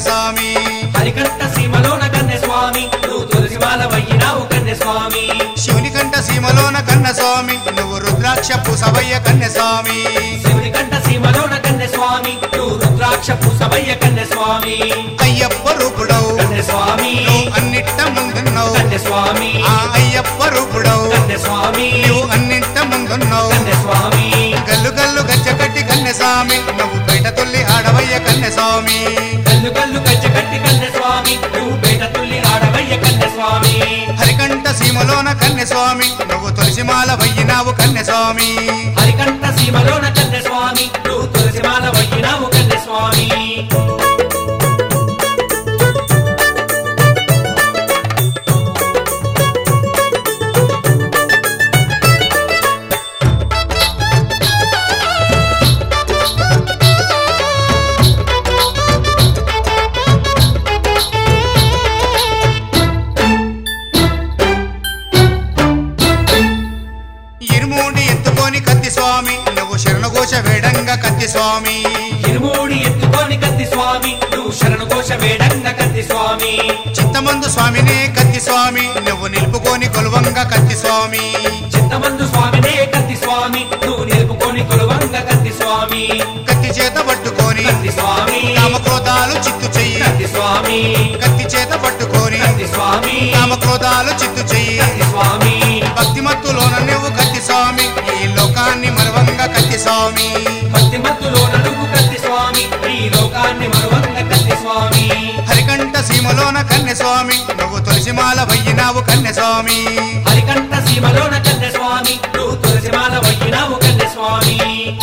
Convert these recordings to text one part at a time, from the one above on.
కన్యస్వామి హరికంఠ సీమలోన కన్నె స్వామి నువ్వు తులసి మాల వయ్యినావు కన్నె స్వామి శివుని కంట సీమలోన కన్నస్వామి నువ్వు రుద్రాక్ష పూసవయ్య కన్యస్వామి శివుని కంఠ సీమలోన కన్నె స్వామి నువ్వు రుద్రాక్ష పూసవయ్య కన్నె స్వామి అయ్యప్ప రూపుడవు కన్నె స్వామి నువ్వు అన్నిట్ట ముందున్నావు కన్నె స్వామి ఆ అయ్యప్ప రూపుడవు కన్నె స్వామి నువ్వు అన్నింట ముందున్నావు కన్నె స్వామి గల్లు గల్లు గజ్జ కట్టి కన్యస్వామి నువ్వు బయట తొల్లి ఆడవయ్య కన్యస్వామి కల్లు కల్లు గజ్జ కట్టి కన్నె స్వామి నువ్వు బయట తుల్లి ఆడవయ్య కన్నె స్వామి హరికంఠ సీమలోన కన్యస్వామి నువ్వు తులసిమాల వయ్యినావు కన్యస్వామి హరికంఠ సీమలోన కన్నె స్వామి నువ్వు తులసి మాల వయ్యినావు కన్నె స్వామి ఇరుమూడి ఎత్తుకొని కత్తి స్వామి నువ్వు శరణఘోష వేడంగా కత్తి స్వామి ఇరుమూడి ఎత్తుకొని కత్తి స్వామి నువ్వు శరణు కోశ వేడంగ కత్తి స్వామి చిత్తమందు స్వామినే కత్తి స్వామి నువ్వు నిలుపుకొని కొలువంగా కత్తి స్వామి చిత్తమందు స్వామినే కత్తి స్వామి నువ్వు నిలుపుకొని కొలువంగ కత్తి స్వామి కత్తి చేత పట్టుకొని కత్తి స్వామి కామక్రోధాలు చిత్తు చెయ్యి కత్తి స్వామి కత్తి చేత పట్టుకొని కత్తి స్వామి కామక్రోధాలు చిత్తు చెయ్యి కత్తి స్వామి భక్తిమత్తులోన నువ్వు కత్తి స్వామి ఈ లోకాన్ని మరవంగా కత్తి స్వామి భక్తి మత్తులో నడుగు కత్తి స్వామి ఈ లోకాన్ని మరువంగ కత్తి స్వామి హరికంఠ సీమలోన కన్య స్వామి నువ్వు తులసిమాల వయ్యినావు కన్య స్వామి హరికంఠ సీమలోన కన్నె స్వామి నువ్వు తులసిమాల వయ్యినావు కన్నె స్వామి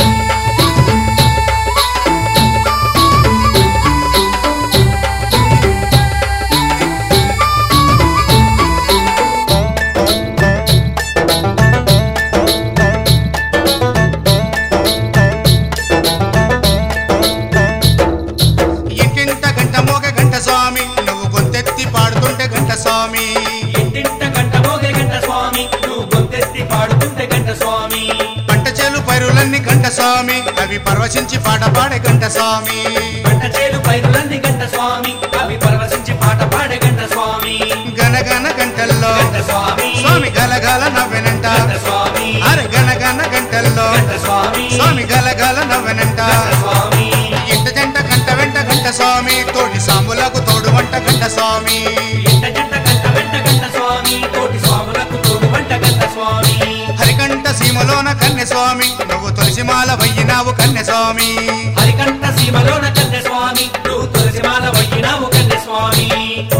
ఇంటింట గంట మోగ గంట స్వామి నువ్వు గొంతెత్తి పాడుతుంటే గంట స్వామి ఇంటింట గంట మోగే గంట స్వామి నువ్వు గొంతెత్తి పాడుతుంటే గంట స్వామి పంట చేలు పైరులన్నీ గంట స్వామి అవి పరవశించి పాట పాడే గంట స్వామి పంట చేలు పైరులన్నీ గంట స్వామి అవి పరవశించి పాట పాడే గంట స్వామి గనగన గంటల్లో గంట స్వామి స్వామి గలగల నవ్వెనంట గంట స్వామి అరే గనగన గంటల్లో గంట స్వామి స్వామి గలగల నవ్వెనంట గంట స్వామి ఇంట జంట గంట వెంట గంట స్వామి తోటి సాములకు తోడు వంట గంట స్వామి ఇంట జంట గంట వెంట గంట స్వామి కోటి స్వాములకు తోడు వంట గంట స్వామి హరికంఠ సీమలోన కన్య స్వామి నువ్వు తులసిమాల వయ్యినావు కన్య స్వామి హరికంఠ సీమలోన కన్నె స్వామి నువ్వు తులసిమాల వయ్యినావు కన్నె స్వామి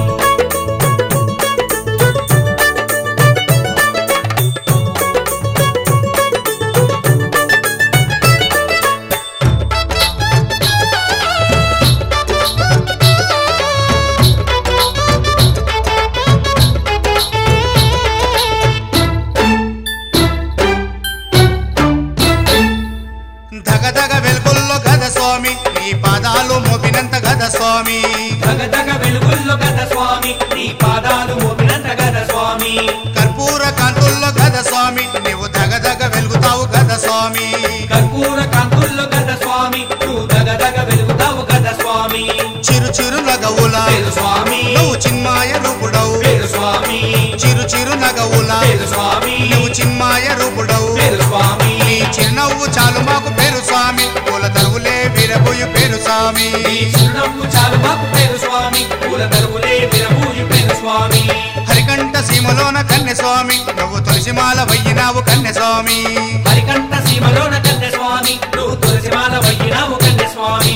ధగధగ వెలుగుల్లో గద స్వామి నీ పాదాలు మోపినంత గద స్వామి దగదగ వెలుగుల్లో గద స్వామి నీ పాదాలు మోపినంత గద స్వామి కర్పూర కాంతుల్లో గద స్వామి నీవు ధగధగ వెలుగుతావు గద స్వామి కర్పూర కాంతుల్లో గద స్వామి నువ్వు దగదగ వెలుగుతావు గద స్వామి చిరు చిరు నగవుల పేరు స్వామి నువ్వు చిన్మాయ రూపుడవు పేరు స్వామి చిరు చిరు నగవుల పేరు స్వామి నువ్వు చిన్మాయ రూపుడవు పేరు స్వామి నీ చిరునవ్వు చాలు మాకు పేరు స్వామి పూల తరువులే వీరబోయు పేరు స్వామి నీ చిరునవ్వు చాలు మాకు పేరు స్వామి పూల తరువులే విరబూయు పేరు స్వామి హరికంఠ సీమలోన కన్య స్వామి నువ్వు తులసిమాల వయ్యినావు కన్య స్వామి హరికంఠ సీమలోన కన్నె స్వామి నువ్వు తులసిమాల వయ్యినావు కన్నె స్వామి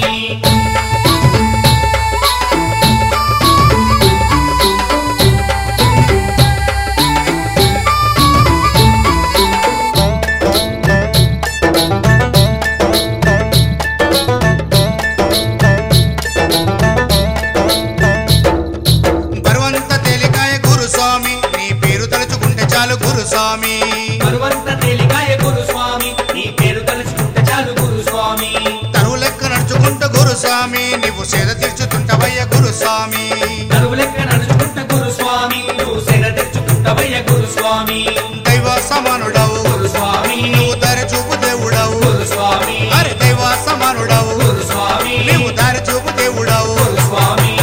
బరువంత తేలికాయ గురు స్వామి నీ పేరు తలుచుకుంటే చాలు గురు స్వామి మరువంత తేలికాయ గురు స్వామి నీ పేరు తలుచుకుంటే చాలు గురు స్వామి తరువు లెక్క నడుచుకుంటూ గురు స్వామి నీవు సేద తీర్చుతుంటవయ్య గురు స్వామి నరువు లెక్క నడుచుకుంట గురు స్వామి నువ్వు సేన తెచ్చుకుంటవయ్య గురు స్వామి దైవ సమానుడవు గురు స్వామి నువ్వు దారి చూపు దేవుడవు గురు స్వామి అరే దైవ సమానుడవు గురు స్వామి నీవు దారి చూపు దేవుడవు గురు స్వామి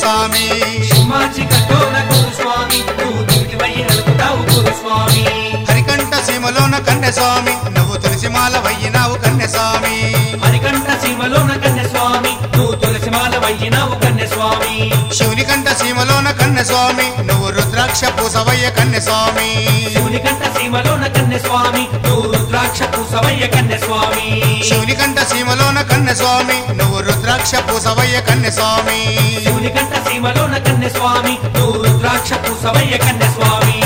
గురుస్వామి సింహాచి కట్టోన గురుస్వామి నువ్వు దివిటివై నలుపుతావు గురుస్వామి హరికంఠ సీమలోన కన్యస్వామి నువ్వు తులసిమాల వయ్యినావు కన్యస్వామి హరికంఠ సీమలోన కన్యస్వామి నువ్వు తులసిమాల వయ్యినావు కన్యస్వామి శివుని కంఠ సీమలోన కన్యస్వామి నువ్వు రుద్రాక్ష పూసవయ్య కన్యస్వామి శివుని కంఠ సీమలోన కన్యస్వామి నువ్వు రుద్రాక్ష పూసవయ్య కన్యస్వామి శివుని కంఠ సీమలోన కన్యస్వామి నువ్వు రుద్రాక్ష పూసవయ్య కన్యస్వామి శివుని కంఠ సీమలోన కన్యస్వామి నువ్వు రుద్రాక్ష పూసవయ్య కన్యస్వామి